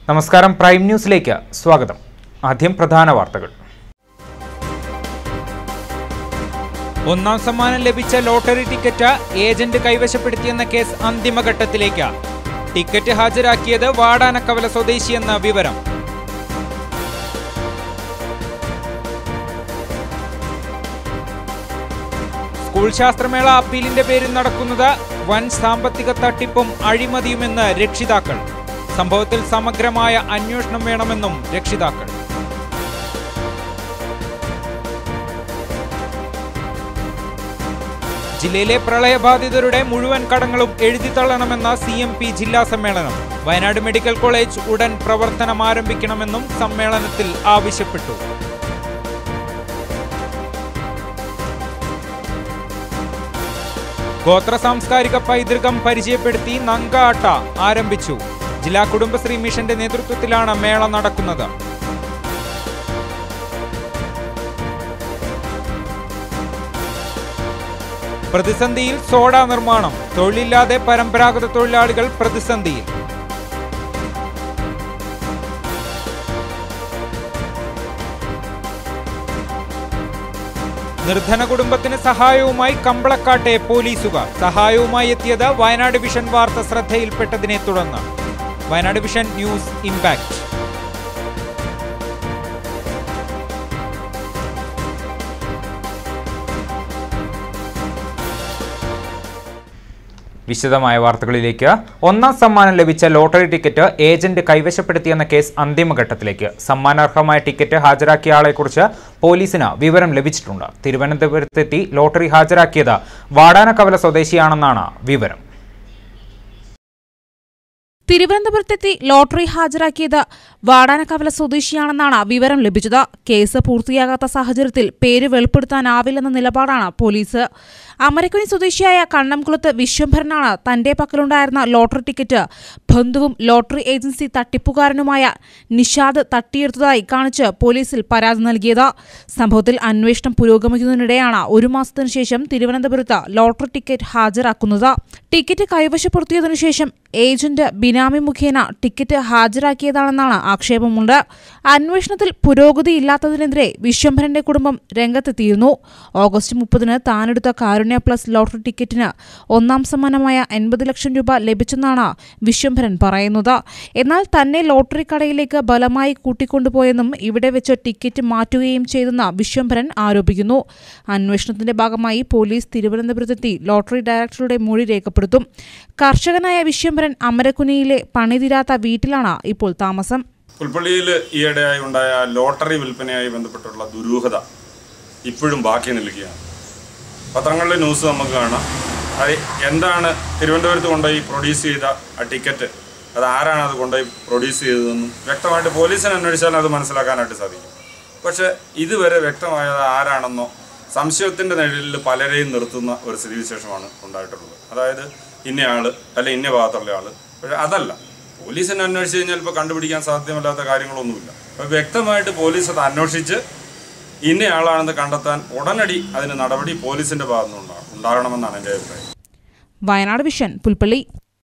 നമസ്കാരം പ്രൈം ന്യൂസിലേക്ക് സ്വാഗതം ആദ്യം പ്രധാന വാർത്തകൾ ഒന്നാം സമ്മാനം ലഭിച്ച ലോട്ടറി ടിക്കറ്റ് ഏജന്റ് കൈവശപ്പെടുത്തിയെന്ന കേസ് അന്തിമഘട്ടത്തിലേക്ക് ടിക്കറ്റ് ഹാജരാക്കിയത് വാടാനക്കവല സ്വദേശിയെന്ന വിവരം സ്കൂൾ ശാസ്ത്രമേള അപ്പീലിന്റെ പേരിൽ നടക്കുന്നത് വൻ സാമ്പത്തിക തട്ടിപ്പും അഴിമതിയുമെന്ന് രക്ഷിതാക്കൾ സംഭവത്തിൽ സമഗ്രമായ അന്വേഷണം വേണമെന്നും രക്ഷിതാക്കൾ ജില്ലയിലെ പ്രളയബാധിതരുടെ മുഴുവൻ കടങ്ങളും എഴുതിത്തള്ളണമെന്ന സി എം പി ജില്ലാ സമ്മേളനം വയനാട് മെഡിക്കൽ കോളേജ് ഉടൻ പ്രവർത്തനം ആരംഭിക്കണമെന്നും സമ്മേളനത്തിൽ ആവശ്യപ്പെട്ടു ഗോത്ര സാംസ്കാരിക പൈതൃകം പരിചയപ്പെടുത്തി നങ്കാട്ട ആരംഭിച്ചു ജില്ലാ കുടുംബശ്രീ മിഷന്റെ നേതൃത്വത്തിലാണ് മേള നടക്കുന്നത് പ്രതിസന്ധിയിൽ സോഡ നിർമ്മാണം തൊഴിലില്ലാതെ പരമ്പരാഗത തൊഴിലാളികൾ പ്രതിസന്ധിയിൽ നിർധന കുടുംബത്തിന് സഹായവുമായി കമ്പളക്കാട്ടെ പോലീസുകാർ സഹായവുമായി എത്തിയത് വയനാട് വിഷൻ വാർത്ത ശ്രദ്ധയിൽപ്പെട്ടതിനെ തുടർന്ന് വയനാട് വിഷൻ ന്യൂസ് ഇമ്പാക്ട് വിശദമായ വാർത്തകളിലേക്ക് ഒന്നാം സമ്മാനം ലഭിച്ച ലോട്ടറി ടിക്കറ്റ് ഏജന്റ് കൈവശപ്പെടുത്തിയെന്ന കേസ് അന്തിമഘട്ടത്തിലേക്ക് സമ്മാനാർഹമായ ടിക്കറ്റ് ഹാജരാക്കിയ ആളെക്കുറിച്ച് പോലീസിന് വിവരം ലഭിച്ചിട്ടുണ്ട് തിരുവനന്തപുരത്തെത്തി ലോട്ടറി ഹാജരാക്കിയത് വാടാനക്കവല സ്വദേശിയാണെന്നാണ് വിവരം തിരുവനന്തപുരത്തെത്തി ലോട്ടറി ഹാജരാക്കിയത് വാടാനക്കവല സ്വദേശിയാണെന്നാണ് വിവരം ലഭിച്ചത് കേസ് പൂർത്തിയാകാത്ത സാഹചര്യത്തിൽ പേര് വെളിപ്പെടുത്താനാവില്ലെന്ന നിലപാടാണ് പോലീസ് അമരക്കുനി സ്വദേശിയായ കണ്ണംകുളത്ത് വിശ്വംഭരനാണ് തന്റെ പക്കലുണ്ടായിരുന്ന ലോട്ടറി ടിക്കറ്റ് ബന്ധുവും ലോട്ടറി ഏജൻസി തട്ടിപ്പുകാരനുമായ നിഷാദ് തട്ടിയെടുത്തതായി കാണിച്ച് പോലീസിൽ പരാതി നൽകിയത് സംഭവത്തിൽ അന്വേഷണം പുരോഗമിക്കുന്നതിനിടെയാണ് ഒരു മാസത്തിനു ശേഷം തിരുവനന്തപുരത്ത് ലോട്ടറി ടിക്കറ്റ് ഹാജരാക്കുന്നത് ടിക്കറ്റ് കൈവശപ്പെടുത്തിയതിനു ശേഷം ഏജന്റ് ബിനാമി മുഖേന ടിക്കറ്റ് ഹാജരാക്കിയതാണെന്നാണ് ആക്ഷേപമുണ്ട് അന്വേഷണത്തിൽ പുരോഗതിയില്ലാത്തതിനെതിരെ വിശ്വംഭരന്റെ കുടുംബം രംഗത്തെത്തിയിരുന്നു ഓഗസ്റ്റ് മുപ്പതിന് താനെടുത്ത കാരുണ്യ പ്ലസ് ലോട്ടറി ടിക്കറ്റിന് ഒന്നാം സമ്മാനമായ എൺപത് ലക്ഷം രൂപ ലഭിച്ചെന്നാണ് വിശ്വംഭരൻ പറയുന്നത് എന്നാൽ തന്നെ ലോട്ടറി കടയിലേക്ക് ബലമായി കൂട്ടിക്കൊണ്ടുപോയെന്നും ഇവിടെ വെച്ച് ടിക്കറ്റ് മാറ്റുകയും ചെയ്തെന്ന് വിശ്വംഭരൻ ആരോപിക്കുന്നു അന്വേഷണത്തിന്റെ ഭാഗമായി പോലീസ് തിരുവനന്തപുരത്തെത്തി ലോട്ടറി ഡയറക്ടറുടെ മൊഴി രേഖപ്പെടുത്തും കർഷകനായ വിശ്വംഭരൻ അമരക്കുനിയിലെ പണിതീരാത്ത വീട്ടിലാണ് ഇപ്പോൾ താമസം പുൽപ്പള്ളിയിൽ ഈയിടെയായി ഉണ്ടായ ലോട്ടറി വിൽപ്പനയായി ബന്ധപ്പെട്ടുള്ള ദുരൂഹത ഇപ്പോഴും ബാക്കി നിൽക്കുകയാണ് പത്രങ്ങളിലെ ന്യൂസ് നമുക്ക് കാണാം അത് എന്താണ് തിരുവനന്തപുരത്ത് കൊണ്ടുപോയി പ്രൊഡ്യൂസ് ചെയ്ത ആ ടിക്കറ്റ് അത് ആരാണ് അത് കൊണ്ടുപോയി പ്രൊഡ്യൂസ് ചെയ്തതെന്നും വ്യക്തമായിട്ട് പോലീസിനെ അന്വേഷിച്ചാൽ അത് മനസ്സിലാക്കാനായിട്ട് സാധിക്കും പക്ഷേ ഇതുവരെ വ്യക്തമായത് ആരാണെന്നോ സംശയത്തിൻ്റെ നിഴലിൽ പലരെയും നിർത്തുന്ന ഒരു സ്ഥിതിവിശേഷമാണ് ഉണ്ടായിട്ടുള്ളത് അതായത് ഇന്നയാൾ അല്ലെ ഇന്ന ഭാഗത്തുള്ള ആൾ പക്ഷേ അതല്ല പോലീസിനെ അന്വേഷിച്ച് കഴിഞ്ഞാൽ ഇപ്പോൾ കണ്ടുപിടിക്കാൻ സാധ്യമല്ലാത്ത കാര്യങ്ങളൊന്നുമില്ല അപ്പോൾ വ്യക്തമായിട്ട് പോലീസ് അത് അന്വേഷിച്ച് ഇന്നയാളാണെന്ന് കണ്ടെത്താൻ ഉടനടി അതിന് നടപടി പോലീസിൻ്റെ ഭാഗത്തുനിന്നുണ്ടാകും ഉണ്ടാകണമെന്നാണ് എൻ്റെ അഭിപ്രായം വയനാട് വിഷൻ പുൽപ്പള്ളി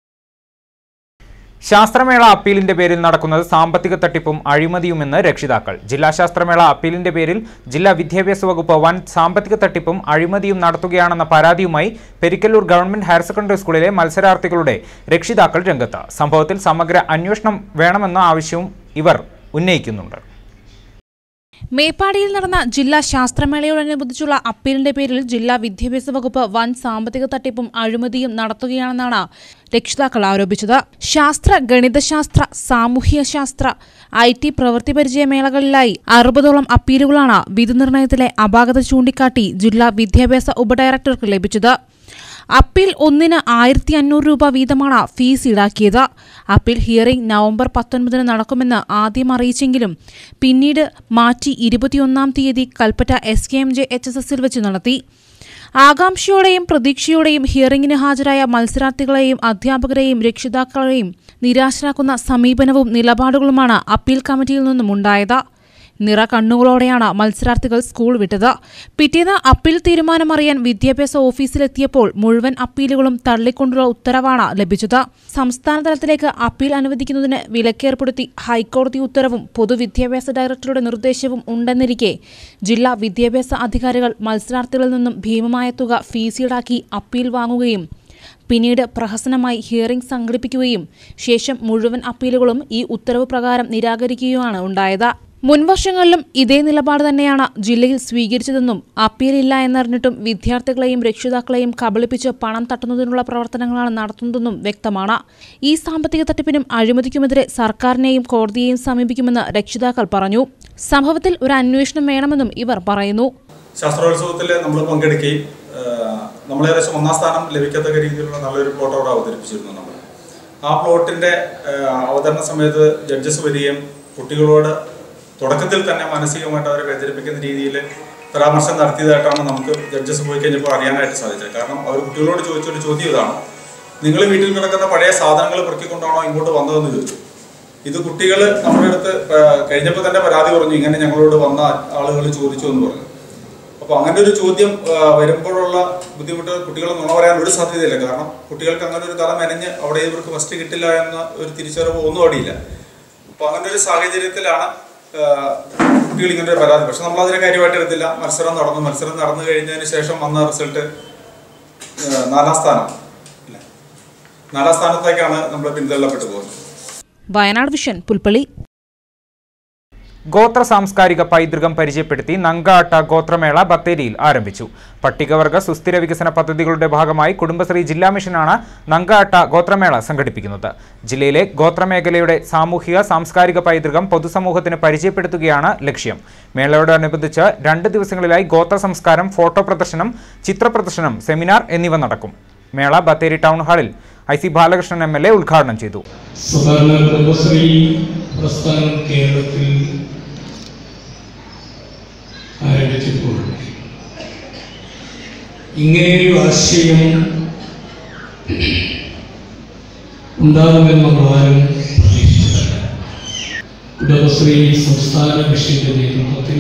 ശാസ്ത്രമേള അപ്പീലിന്റെ പേരിൽ നടക്കുന്നത് സാമ്പത്തിക തട്ടിപ്പും അഴിമതിയുമെന്ന് രക്ഷിതാക്കൾ ജില്ലാ ശാസ്ത്രമേള അപ്പീലിന്റെ പേരിൽ ജില്ലാ വിദ്യാഭ്യാസ വകുപ്പ് വൻ സാമ്പത്തിക തട്ടിപ്പും അഴിമതിയും നടത്തുകയാണെന്ന പരാതിയുമായി പെരിക്കല്ലൂർ ഗവൺമെന്റ് ഹയർ സെക്കൻഡറി സ്കൂളിലെ മത്സരാർത്ഥികളുടെ രക്ഷിതാക്കൾ രംഗത്ത് സംഭവത്തിൽ സമഗ്ര അന്വേഷണം വേണമെന്ന ആവശ്യവും ഇവർ ഉന്നയിക്കുന്നുണ്ട് മേപ്പാടിയിൽ നടന്ന ജില്ലാ ശാസ്ത്രമേളയോടനുബന്ധിച്ചുള്ള അപ്പീലിന്റെ പേരിൽ ജില്ലാ വിദ്യാഭ്യാസ വകുപ്പ് വൻ സാമ്പത്തിക തട്ടിപ്പും അഴിമതിയും നടത്തുകയാണെന്നാണ് രക്ഷിതാക്കൾ ആരോപിച്ചത് ശാസ്ത്ര ഗണിതശാസ്ത്ര സാമൂഹ്യ ശാസ്ത്ര ഐ ടി പ്രവൃത്തി പരിചയ മേളകളിലായി അറുപതോളം അപ്പീലുകളാണ് വിധി നിർണയത്തിലെ അപാകത ചൂണ്ടിക്കാട്ടി ജില്ലാ വിദ്യാഭ്യാസ ഉപഡയറക്ടർക്ക് ലഭിച്ചത് അപ്പീൽ ഒന്നിന് ആയിരത്തി അഞ്ഞൂറ് രൂപ വീതമാണ് ഫീസ് ഈടാക്കിയത് അപ്പീൽ ഹിയറിംഗ് നവംബർ പത്തൊൻപതിന് നടക്കുമെന്ന് ആദ്യം അറിയിച്ചെങ്കിലും പിന്നീട് മാറ്റി ഇരുപത്തിയൊന്നാം തീയതി Kalpetta S K M J H S എസിൽ വെച്ച് നടത്തി ആകാംക്ഷയോടെയും പ്രതീക്ഷയോടെയും ഹിയറിംഗിന് ഹാജരായ മത്സരാർത്ഥികളെയും അധ്യാപകരെയും രക്ഷിതാക്കളെയും നിരാശരാക്കുന്ന സമീപനവും നിലപാടുകളുമാണ് അപ്പീൽ കമ്മിറ്റിയിൽ നിന്നും ഉണ്ടായത് നിറ കണ്ണുകളോടെയാണ് മത്സരാർത്ഥികൾ സ്കൂൾ വിട്ടത് പിറ്റേന്ന് അപ്പീൽ തീരുമാനമറിയാൻ വിദ്യാഭ്യാസ ഓഫീസിലെത്തിയപ്പോൾ മുഴുവൻ അപ്പീലുകളും തള്ളിക്കൊണ്ടുള്ള ഉത്തരവാണ് ലഭിച്ചത് സംസ്ഥാന തലത്തിലേക്ക് അപ്പീൽ അനുവദിക്കുന്നതിന് വിലക്കേർപ്പെടുത്തി ഹൈക്കോടതി ഉത്തരവും പൊതുവിദ്യാഭ്യാസ ഡയറക്ടറുടെ നിർദ്ദേശവും ഉണ്ടെന്നിരിക്കെ ജില്ലാ വിദ്യാഭ്യാസ അധികാരികൾ മത്സരാർത്ഥികളിൽ നിന്നും ഭീമമായ തുക ഫീസ് ഈടാക്കി അപ്പീൽ വാങ്ങുകയും പിന്നീട് പ്രഹസനമായി ഹിയറിംഗ് സംഘടിപ്പിക്കുകയും ശേഷം മുഴുവൻ അപ്പീലുകളും ഈ ഉത്തരവ് പ്രകാരം നിരാകരിക്കുകയുമാണ് ഉണ്ടായത് മുൻവർഷങ്ങളിലും ഇതേ നിലപാട് തന്നെയാണ് ജില്ലയിൽ സ്വീകരിച്ചതെന്നും അപ്പീലില്ല എന്നറിഞ്ഞിട്ടും വിദ്യാർത്ഥികളെയും രക്ഷിതാക്കളെയും കബളിപ്പിച്ച് പണം തട്ടുന്നതിനുള്ള പ്രവർത്തനങ്ങളാണ് നടത്തുന്നതെന്നും വ്യക്തമാണ് ഈ സാമ്പത്തിക തട്ടിപ്പിനും അഴിമതിക്കുമെതിരെ സർക്കാരിനെയും കോടതിയെയും സമീപിക്കുമെന്ന് രക്ഷിതാക്കൾ പറഞ്ഞു സംഭവത്തിൽ ഒരു അന്വേഷണം വേണമെന്നും ഇവർ പറയുന്നു ശാസ്ത്രോത്സവത്തിൽ നമ്മൾ പങ്കെടുക്കുകയും നമ്മൾ ഏകദേശം ഒന്നാം സ്ഥാനം ലഭിക്കത്തക്ക രീതിയിലുള്ള നല്ലൊരു പ്ലോട്ട് അവിടെ അവതരിപ്പിച്ചിരുന്നു നമ്മൾ ആ പ്ലോട്ടിന്റെ അവതരണ സമയത്ത് ജഡ്ജസ് വരികയും കുട്ടികളോട് തുടക്കത്തിൽ തന്നെ മാനസികമായിട്ട് അവരെ വ്യതിരിപ്പിക്കുന്ന രീതിയിൽ പരാമർശം നടത്തിയതായിട്ടാണ് നമുക്ക് ജഡ്ജസ് പോയി കഴിഞ്ഞപ്പോൾ അറിയാനായിട്ട് സാധിച്ചത് കാരണം അവർ കുട്ടികളോട് ചോദിച്ചൊരു ചോദ്യം ഇതാണ് നിങ്ങൾ വീട്ടിൽ കിടക്കുന്ന പഴയ സാധനങ്ങൾ പെറുക്കിക്കൊണ്ടാണോ ഇങ്ങോട്ട് വന്നതെന്ന് ചോദിച്ചു ഇത് കുട്ടികൾ നമ്മുടെ അടുത്ത് കഴിഞ്ഞപ്പോൾ തന്നെ പരാതി പറഞ്ഞു ഇങ്ങനെ ഞങ്ങളോട് വന്ന ആളുകൾ ചോദിച്ചു എന്ന് പറഞ്ഞു അപ്പോൾ അങ്ങനെ ഒരു ചോദ്യം ആ, വരുമ്പോഴുള്ള ബുദ്ധിമുട്ട് കുട്ടികൾ നുണ പറയാൻ ഒരു സാധ്യതയില്ല കാരണം കുട്ടികൾക്ക് അങ്ങനെ ഒരു കഥ മെനഞ്ഞ് അവിടെ ഇവർക്ക് ഫസ്റ്റ് കിട്ടില്ല എന്ന ഒരു തിരിച്ചറിവ് ഒന്നും അവിടെയില്ല അപ്പോൾ അങ്ങനെ ഒരു സാഹചര്യത്തിലാണ് ആ, കുട്ടികൾ ഇങ്ങനെ ഒരു പരാതി പക്ഷെ നമ്മൾ അതിനെ കാര്യമായിട്ട് എടുത്തില്ല മത്സരം നടന്നു മത്സരം നടന്നു കഴിഞ്ഞതിന് ശേഷം വന്ന റിസൾട്ട് നാലാം സ്ഥാനം അല്ലേ നാലാം സ്ഥാനത്തേക്കാണ് നമ്മൾ പിന്തള്ളപ്പെട്ടു പോകുന്നത് വയനാട് വിഷൻ പുൽപ്പള്ളി ഗോത്ര സാംസ്കാരിക പൈതൃകം പരിചയപ്പെടുത്തി നങ്കാട്ട ഗോത്രമേള ബത്തേരിയിൽ ആരംഭിച്ചു പട്ടികവർഗ സുസ്ഥിര വികസന പദ്ധതികളുടെ ഭാഗമായി കുടുംബശ്രീ ജില്ലാ മിഷനാണ് നങ്കാട്ട ഗോത്രമേള സംഘടിപ്പിക്കുന്നത് ജില്ലയിലെ ഗോത്രമേഖലയുടെ സാമൂഹിക സാംസ്കാരിക പൈതൃകം പൊതുസമൂഹത്തിന് പരിചയപ്പെടുത്തുകയാണ് ലക്ഷ്യം മേളയോടനുബന്ധിച്ച് രണ്ട് ദിവസങ്ങളിലായി ഗോത്ര സംസ്കാരം ഫോട്ടോ പ്രദർശനം ചിത്രപ്രദർശനം സെമിനാർ എന്നിവ നടക്കും മേള ബത്തേരി ടൗൺ ഹാളിൽ I C Balakrishnan M L A ഉദ്ഘാടനം ചെയ്തു സാധാരണ കുടുംബശ്രീ പ്രസ്ഥാനം കേരളത്തിൽ ആരംഭിച്ചപ്പോൾ ഇങ്ങനെയൊരു ആശയം ഉണ്ടാകുമെന്ന് നമ്മൾ ആരും പ്രതീക്ഷിച്ചിട്ടില്ല കുടുംബശ്രീ സംസ്ഥാന മിഷന്റെ നേതൃത്വത്തിൽ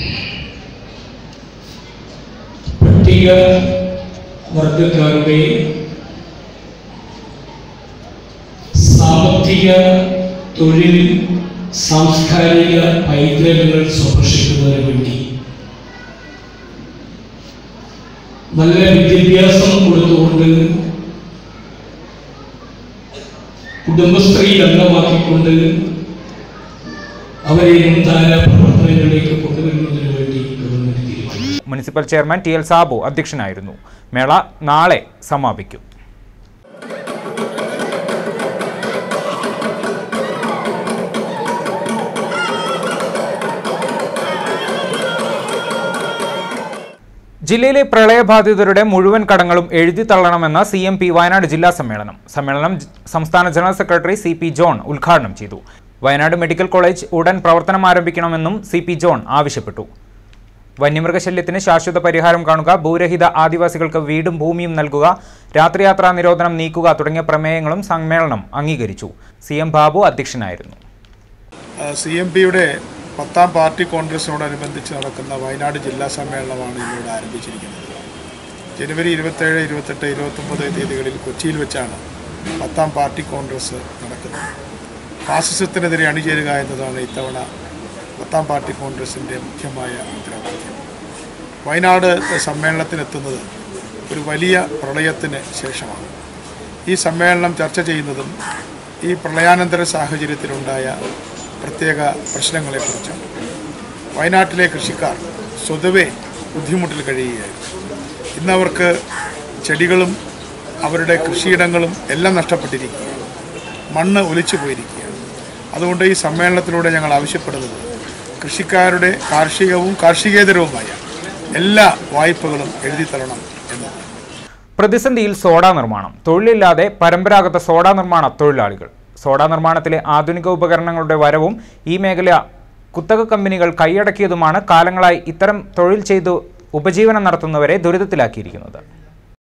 പട്ടിക വർഗക്കാരുടെ സാമ്പത്തിക തൊഴിൽ സാംസ്കാരിക പൈതൃകങ്ങൾ സംരക്ഷിക്കുന്നതിന് വേണ്ടി നല്ല വിദ്യാഭ്യാസം കൊടുത്തുകൊണ്ട് കുടുംബശ്രീ അംഗമാക്കിക്കൊണ്ട് അവരെ മുൻതാര പ്രവർത്തനങ്ങളിലേക്ക് കൊണ്ടുവരുന്നതിന് വേണ്ടി ഗവൺമെന്റ് തീരുമാനിച്ചു municipal chairman T L Sabu അധ്യക്ഷനായിരുന്നു മേള നാളെ സമാപിക്കും ജില്ലയിലെ പ്രളയബാധിതരുടെ മുഴുവൻ കടങ്ങളും എഴുതി തള്ളണമെന്ന സി എം പി വയനാട് ജില്ലാ സമ്മേളനം സമ്മേളനം ജ- സംസ്ഥാന general secretary C P John ഉദ്ഘാടനം ചെയ്തു വയനാട് മെഡിക്കൽ കോളേജ് ഉടൻ പ്രവർത്തനം ആരംഭിക്കണമെന്നും സി പി ജോൺ ആവശ്യപ്പെട്ടു വന്യമൃഗശല്യത്തിന് ശാശ്വത പരിഹാരം കാണുക ഭൂരഹിത ആദിവാസികൾക്ക് വീടും ഭൂമിയും നൽകുക രാത്രിയാത്രാ നിരോധനം നീക്കുക തുടങ്ങിയ പ്രമേയങ്ങളും സമ്മേളനം അംഗീകരിച്ചു സി എം ബാബു അധ്യക്ഷനായിരുന്നു സി എം പിയുടെ പത്താം പാർട്ടി കോൺഗ്രസിനോടനുബന്ധിച്ച് നടക്കുന്ന വയനാട് ജില്ലാ സമ്മേളനമാണ് ഇന്നിവിടെ ആരംഭിച്ചിരിക്കുന്നത് ജനുവരി ഇരുപത്തേഴ് ഇരുപത്തെട്ട് ഇരുപത്തൊമ്പത് തീയതികളിൽ കൊച്ചിയിൽ വെച്ചാണ് പത്താം പാർട്ടി കോൺഗ്രസ് നടക്കുന്നത് ഫാസിസത്തിനെതിരെ അണിചേരുക എന്നതാണ് ഇത്തവണ പത്താം പാർട്ടി കോൺഗ്രസിൻ്റെ മുഖ്യമായ ഉത്തരവാദിത്യം വയനാട് സമ്മേളനത്തിനെത്തുന്നത് ഒരു വലിയ പ്രളയത്തിന് ശേഷമാണ് ഈ സമ്മേളനം ചർച്ച ചെയ്യുന്നതും ഈ പ്രളയാനന്തര സാഹചര്യത്തിലുണ്ടായ പ്രത്യേക പ്രശ്നങ്ങളെക്കുറിച്ചാണ് വയനാട്ടിലെ കൃഷിക്കാർ സ്വതവേ ബുദ്ധിമുട്ടിൽ കഴിയുകയായിരുന്നു ഇന്നവർക്ക് ചെടികളും അവരുടെ കൃഷിയിടങ്ങളും എല്ലാം നഷ്ടപ്പെട്ടിരിക്കുകയാണ് മണ്ണ് ഒലിച്ചു പോയിരിക്കുകയാണ് അതുകൊണ്ട് ഈ സമ്മേളനത്തിലൂടെ ഞങ്ങൾ ആവശ്യപ്പെടുന്നത് കൃഷിക്കാരുടെ കാർഷികവും കാർഷികേതരവുമായ എല്ലാ വായ്പകളും എഴുതിത്തരണം എന്നതാണ് പ്രതിസന്ധിയിൽ സോഡ നിർമ്മാണം തൊഴിലില്ലാതെ പരമ്പരാഗത സോഡ നിർമ്മാണ തൊഴിലാളികൾ സോഡ നിർമ്മാണത്തിലെ ആധുനിക ഉപകരണങ്ങളുടെ വരവും ഈ മേഖല കുത്തക കമ്പനികൾ കൈയടക്കിയതുമാണ് കാലങ്ങളായി ഇത്തരം തൊഴിൽ ചെയ്തു ഉപജീവനം നടത്തുന്നവരെ ദുരിതത്തിലാക്കിയിരിക്കുന്നത്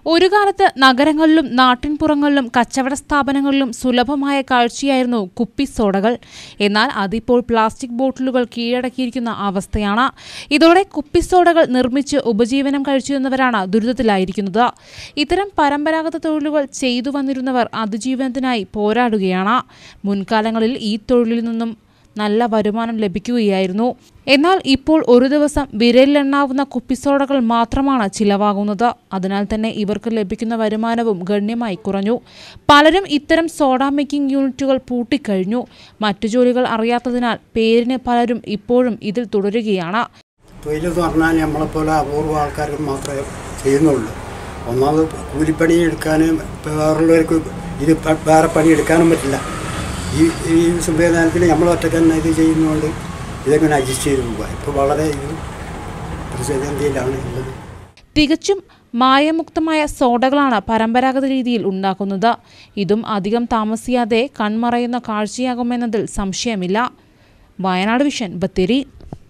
ഒരു കാലത്ത് നഗരങ്ങളിലും നാട്ടിൻപുറങ്ങളിലും കച്ചവട സ്ഥാപനങ്ങളിലും സുലഭമായ കാഴ്ചയായിരുന്നു കുപ്പി സോഡകൾ എന്നാൽ അതിപ്പോൾ പ്ലാസ്റ്റിക് ബോട്ടിലുകൾ കീഴടക്കിയിരിക്കുന്ന അവസ്ഥയാണ് ഇതോടെ കുപ്പി സോഡകൾ നിർമ്മിച്ച് ഉപജീവനം കഴിച്ചിരുന്നവരാണ് ദുരിതത്തിലായിരിക്കുന്നത് ഇത്തരം പരമ്പരാഗത തൊഴിലുകൾ ചെയ്തു വന്നിരുന്നവർ അതിജീവനത്തിനായി പോരാടുകയാണ് മുൻകാലങ്ങളിൽ ഈ തൊഴിലിൽ നിന്നും നല്ല വരുമാനം ലഭിക്കുകയായിരുന്നു എന്നാൽ ഇപ്പോൾ ഒരു ദിവസം വിരലിലെണ്ണാവുന്ന കുപ്പിസോഡകൾ മാത്രമാണ് ചിലവാകുന്നത് അതിനാൽ തന്നെ ഇവർക്ക് ലഭിക്കുന്ന വരുമാനവും ഗണ്യമായി കുറഞ്ഞു പലരും ഇത്തരം സോഡ മേക്കിംഗ് യൂണിറ്റുകൾ പൂട്ടിക്കഴിഞ്ഞു മറ്റു ജോലികൾ അറിയാത്തതിനാൽ പേരിന് പലരും ഇപ്പോഴും ഇതിൽ തുടരുകയാണ് തൊഴിലെന്ന് പറഞ്ഞാൽ നമ്മളെപ്പോലെ അപൂർവ ആൾക്കാർക്ക് മാത്രമേ ചെയ്യുന്നുള്ളൂ ഒന്നാമത് കൂലിപ്പണി എടുക്കാനും ഇപ്പം വേറുള്ളവർക്ക് ഇത് പ- വേറെ പണി എടുക്കാനും പറ്റില്ല ഈ ഈ സംവിധാനത്തിൽ നമ്മൾ ഒറ്റയ്ക്ക് തന്നെ ഇത് ചെയ്യുന്നതുകൊണ്ട് ഇതെങ്ങനെ അഡ്ജസ്റ്റ് ചെയ്ത് പോവുക ഇപ്പോൾ വളരെ ഇത് പ്രതിസന്ധിയിലാണ് ഉള്ളത് തികച്ചും മായമുക്തമായ സോഡകളാണ് പരമ്പരാഗത രീതിയിൽ ഉണ്ടാക്കുന്നത് ഇതും അധികം താമസിയാതെ കൺമറയുന്ന കാഴ്ചയാകുമെന്നതിൽ സംശയമില്ല വയനാട് വിഷൻ ബത്തേരി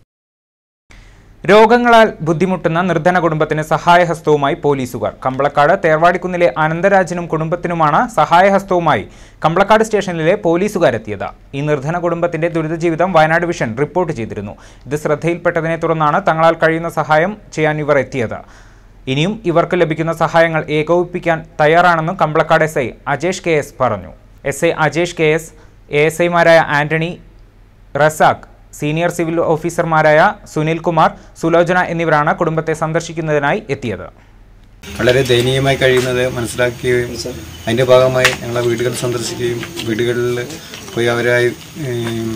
രോഗങ്ങളാൽ ബുദ്ധിമുട്ടുന്ന നിർധന കുടുംബത്തിന് സഹായഹസ്തവുമായി പോലീസുകാർ കമ്പളക്കാട് തേർവാടിക്കുന്നിലെ അനന്തരാജനും കുടുംബത്തിനുമാണ് സഹായഹസ്തവുമായി കമ്പളക്കാട് സ്റ്റേഷനിലെ പോലീസുകാരെത്തിയത് ഈ നിർധന കുടുംബത്തിന്റെ ദുരിത ജീവിതം വയനാട് വിഷൻ റിപ്പോർട്ട് ചെയ്തിരുന്നു ഇത് ശ്രദ്ധയിൽപ്പെട്ടതിനെ തുടർന്നാണ് തങ്ങളാൽ കഴിയുന്ന സഹായം ചെയ്യാൻ ഇവർ എത്തിയത് ഇനിയും ഇവർക്ക് ലഭിക്കുന്ന സഹായങ്ങൾ ഏകോപിപ്പിക്കാൻ തയ്യാറാണെന്നും Kambalakkad S I Ajesh K S പറഞ്ഞു S I Ajesh K S A S ഐമാരായ ആന്റണി റസാഖ് സീനിയർ സിവിൽ ഓഫീസർമാരായ സുനിൽ കുമാർ സുലോചന എന്നിവരാണ് കുടുംബത്തെ സന്ദർശിക്കുന്നതിനായി എത്തിയത് വളരെ ദയനീയമായി കഴിയുന്നത് മനസ്സിലാക്കുകയും അതിൻ്റെ ഭാഗമായി ഞങ്ങളെ വീടുകൾ സന്ദർശിക്കുകയും വീടുകളിൽ പോയി അവരായി ഉം,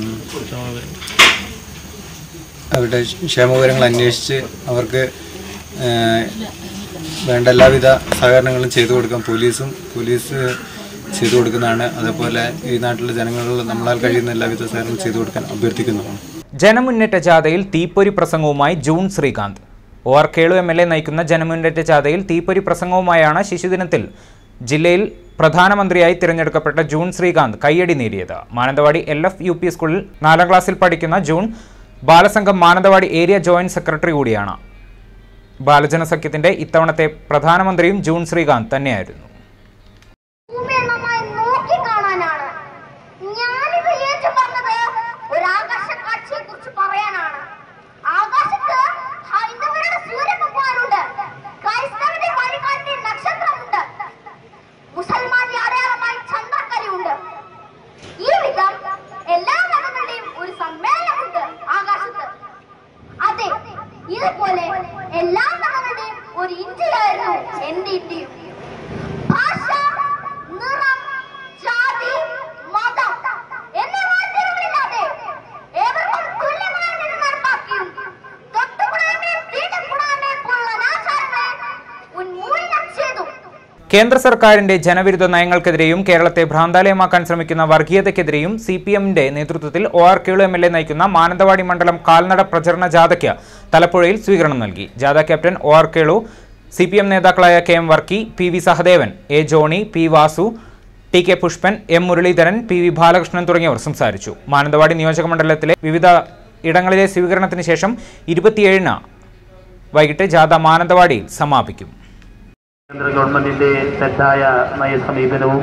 അവരുടെ ക്ഷേമവിവരങ്ങൾ അന്വേഷിച്ച് അവർക്ക് ഏഹ്, വേണ്ട എല്ലാവിധ സഹകരണങ്ങളും ചെയ്തു കൊടുക്കാൻ പോലീസും പോലീസ് ചെയ്തു കൊടുക്കുന്നതാണ് അതേപോലെ ഈ നാട്ടിലെ ജനങ്ങളിൽ നമ്മളാൽ കഴിയുന്ന എല്ലാവിധ സഹകരണം ചെയ്തു കൊടുക്കാൻ അഭ്യർത്ഥിക്കുന്നതാണ് ജനമുന്നേറ്റ ജാഥയിൽ തീപ്പൊരി പ്രസംഗവുമായി June Sreekanth O R Kelu M L A നയിക്കുന്ന ജനമുന്നേറ്റ ജാഥയിൽ തീപ്പൊരി പ്രസംഗവുമായാണ് ശിശുദിനത്തിൽ ജില്ലയിൽ പ്രധാനമന്ത്രിയായി തിരഞ്ഞെടുക്കപ്പെട്ട ജൂൺ ശ്രീകാന്ത് കയ്യടി നേടിയത് Mananthavady L F U P സ്കൂളിൽ നാലാം ക്ലാസ്സിൽ പഠിക്കുന്ന June Balasangham Mananthavady area joint secretary കൂടിയാണ് ബാലജന സഖ്യത്തിന്റെ ഇത്തവണത്തെ പ്രധാനമന്ത്രിയും ജൂൺ ശ്രീകാന്ത് തന്നെയായിരുന്നു ഭൂമിയെ നന്നായി നോക്കി കാണാനാണ് ഞാനിത് ഏറ്റു പറഞ്ഞത് ഒരു ആകാശ കാഴ്ചയെ കുറിച്ച് പറയാനാണ് ആകാശത്ത് ഹൈന്ദവരുടെ സൂര്യഭഗവാനുണ്ട് ക്രൈസ്തവന്റെ വഴികാട്ടി നക്ഷത്രമുണ്ട് മുസൽമാന്റെ അടയാളമായി ചന്ദ്രക്കലയുണ്ട് ഈ വിധം എല്ലാ മതങ്ങളുടെയും ഒരു സമ്മേളനമുണ്ട് ആകാശത്ത് അതെ ഇതുപോലെ എല്ലാ മതങ്ങളുടെയും ഒരു ഇന്ത്യയായിരുന്നു എന്റെ ഇന്ത്യയും ഭാഷ നിറം ജാതി മതം എന്നീ വേർതിരിവുകളില്ലാതെ ഏവർക്കും തുല്യമായ നീതി നടപ്പാക്കിയും തൊട്ടുകൂടായ്മയും തീണ്ടക്കൂടായ്മയും പോലുള്ള അനാചാരങ്ങളെ ഉന്മൂലനം ചെയ്തു കേന്ദ്ര സർക്കാരിന്റെ ജനവിരുദ്ധ നയങ്ങൾക്കെതിരെയും കേരളത്തെ ഭ്രാന്താലയമാക്കാൻ ശ്രമിക്കുന്ന വർഗീയതയ്ക്കെതിരെയും സി പി എമ്മിന്റെ നേതൃത്വത്തിൽ O R Kelu M L A നയിക്കുന്ന മാനന്തവാടി മണ്ഡലം കാൽനട പ്രചരണ ജാഥയ്ക്ക് തലപ്പുഴയിൽ സ്വീകരണം നൽകി ജാഥ captain O R Kelu C P M നേതാക്കളായ K M Varkey P V Sahadevan A Johny P Vasu T K Pushpan M Muraleedharan P V Balakrishnan തുടങ്ങിയവർ സംസാരിച്ചു മാനന്തവാടി നിയോജക മണ്ഡലത്തിലെ വിവിധ ഇടങ്ങളിലെ സ്വീകരണത്തിന് ശേഷം ഇരുപത്തിയേഴിന് വൈകിട്ട് ജാഥ മാനന്തവാടിയിൽ സമാപിക്കും കേന്ദ്ര ഗവൺമെന്റിന്റെ തെറ്റായ നയസമീപനവും